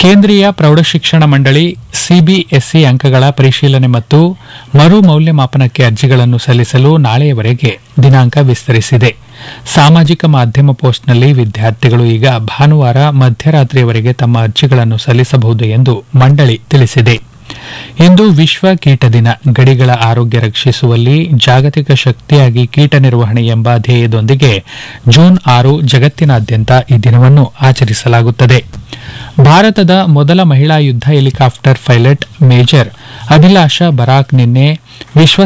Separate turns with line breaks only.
ಕೇಂದ್ರೀಯ ಪ್ರೌಢಶಿಕ್ಷಣ ಮಂಡಳಿ ಸಿಬಿಎಸ್ಇ ಅಂಕಗಳ ಪರಿಶೀಲನೆ ಮತ್ತು ಮರು ಮೌಲ್ಯಮಾಪನಕ್ಕೆ ಅರ್ಜಿಗಳನ್ನು ಸಲ್ಲಿಸಲು ನಾಳೆಯವರೆಗೆ ದಿನಾಂಕ ವಿಸ್ತರಿಸಿದೆ ಸಾಮಾಜಿಕ ಮಾಧ್ಯಮ ಪೋಸ್ಟ್ನಲ್ಲಿ ವಿದ್ಯಾರ್ಥಿಗಳು ಈಗ ಭಾನುವಾರ ಮಧ್ಯರಾತ್ರಿಯವರೆಗೆ ತಮ್ಮ ಅರ್ಜಿಗಳನ್ನು ಸಲ್ಲಿಸಬಹುದು ಎಂದು ಮಂಡಳಿ ತಿಳಿಸಿದೆ ಇಂದು ವಿಶ್ವ ಕೀಟ ದಿನ ಗಡಿಗಳ ಆರೋಗ್ಯ ರಕ್ಷಿಸುವಲ್ಲಿ ಜಾಗತಿಕ ಶಕ್ತಿಯಾಗಿ ಕೀಟ ನಿರ್ವಹಣೆ ಎಂಬ ಧ್ಯೇಯದೊಂದಿಗೆ ಜೂನ್ ಆರು ಜಗತ್ತಿನಾದ್ಯಂತ ಈ ದಿನವನ್ನು ಆಚರಿಸಲಾಗುತ್ತದೆ ಭಾರತದ ಮೊದಲ ಮಹಿಳಾ ಯುದ್ಧ helicopter pilot major Abhilasha Barak ನಿನ್ನೆ ವಿಶ್ವ